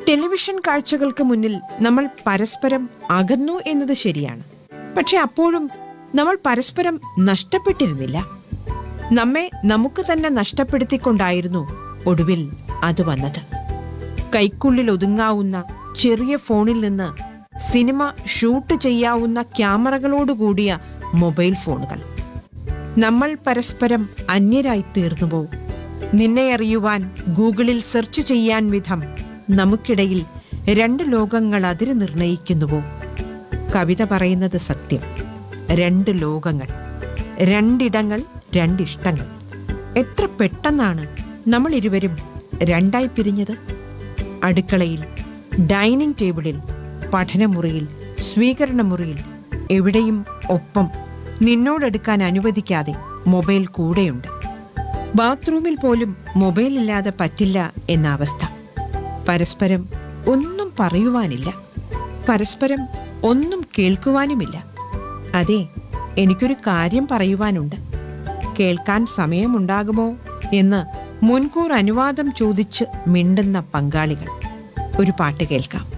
television കാഴ്ചകൾക്ക് മുന്നിൽ നമ്മൾ പരസ്പരം അകന്നു എന്നത് ശരിയാണ് പക്ഷെ അപ്പോഴും നമ്മൾ പരസ്പരം നഷ്ടപ്പെട്ടിരുന്നില്ല നമ്മെ നമുക്ക് തന്നെ നഷ്ടപ്പെടുത്തിക്കൊണ്ടായിരുന്നു ഒടുവിൽ അത് വന്നത് കൈക്കുള്ളിൽ ഒതുങ്ങാവുന്ന ചെറിയ ഫോണിൽ നിന്ന് സിനിമ ഷൂട്ട് ചെയ്യാവുന്ന ക്യാമറകളോടുകൂടിയ മൊബൈൽ ഫോണുകൾ നമ്മൾ പരസ്പരം അന്യരായി തീർന്നുവോ നിന്നെ അറിയുവാൻ ഗൂഗിളിൽ സെർച്ച് ചെയ്യാൻ വിധം നമുക്കിടയിൽ രണ്ട് ലോകങ്ങൾ അതിര് നിർണയിക്കുന്നുവോ കവിത പറയുന്നത് സത്യം രണ്ട് ലോകങ്ങൾ രണ്ടിടങ്ങൾ രണ്ടിഷ്ടങ്ങൾ എത്ര പെട്ടെന്നാണ് നമ്മൾ ഇരുവരും രണ്ടായി പിരിഞ്ഞത് അടുക്കളയിൽ ഡൈനിങ് ടേബിളിൽ പഠനമുറിയിൽ സ്വീകരണമുറിയിൽ എവിടെയും ഒപ്പം നിന്നോടെടുക്കാൻ അനുവദിക്കാതെ മൊബൈൽ കൂടെയുണ്ട് ബാത്റൂമിൽ പോലും മൊബൈൽ ഇല്ലാതെ പറ്റില്ല എന്ന അവസ്ഥ പരസ്പരം ഒന്നും പറയുവാനില്ല പരസ്പരം ഒന്നും കേൾക്കുവാനുമില്ല അതെ എനിക്കൊരു കാര്യം പറയുവാനുണ്ട് കേൾക്കാൻ സമയമുണ്ടാകുമോ എന്ന് മുൻകൂർ അനുവാദം ചോദിച്ച് മിണ്ടുന്ന പങ്കാളികൾ ഒരു പാട്ട് കേൾക്കാം